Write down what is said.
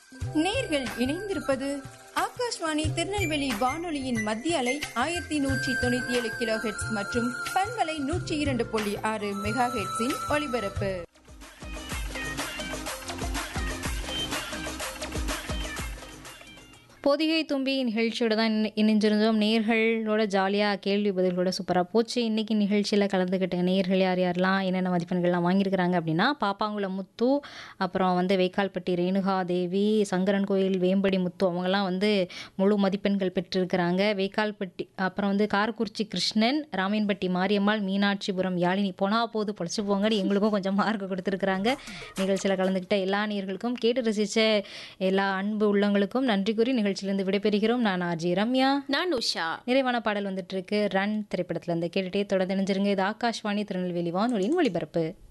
நேர்கள் இணைந்திருப்பது ஆகாஷ்வாணி திருநெல்வேலி வானொலியின் மத்திய அலை ஆயிரத்தி நூற்றி தொண்ணூத்தி ஏழு கிலோ ஹெட்ஸ் மற்றும் பண்பலை நூற்றி இரண்டு புள்ளி ஆறு மெகா ஹெட்ஸின் ஒலிபரப்பு பொதிகை தும்பி நிகழ்ச்சியோட தான் இணை- இணைஞ்சிருந்தோம் நேர்களோட ஜாலியாக கேள்வி பதில்களோட சூப்பராக போச்சு இன்றைக்கி நிகழ்ச்சியில் கலந்துக்கிட்ட நேர்கள் யார் யாரெல்லாம் என்னென்ன மதிப்பெண்கள்லாம் வாங்கியிருக்கிறாங்க அப்படின்னா பாப்பாங்குளம் முத்து அப்புறம் வந்து வைக்கால்பட்டி ரேணுகா தேவி சங்கரன் கோயில் வேம்படி முத்து அவங்கெல்லாம் வந்து முழு மதிப்பெண்கள் பெற்றிருக்கிறாங்க வைக்கால்பட்டி அப்புறம் வந்து காரக்குறிச்சி கிருஷ்ணன் ராமீன்பட்டி மாரியம்மாள் மீனாட்சிபுரம் யாழினி போனா போது படிச்சு போங்கன்னு எங்களுக்கும் கொஞ்சம் மார்க் கொடுத்துருக்குறாங்க நிகழ்ச்சியில் கலந்துக்கிட்ட எல்லா நேர்களுக்கும் கேட்டு ரசித்த எல்லா அன்பு உள்ளங்களுக்கும் நன்றி கூறி நிகழ்ச்சியிலிருந்து விடைபெறுகிறோம் நான் ஆர்ஜி ரம்யா நான் உஷா நிறைவான பாடல் வந்துட்டு இருக்கு ரன் திரைப்படத்துல இருந்து கேட்டுட்டே தொடர்ந்து இணைஞ்சிருங்க இது ஆகாஷ்வாணி திருநெல்வேலி வானொலியின் ஒளிபரப்பு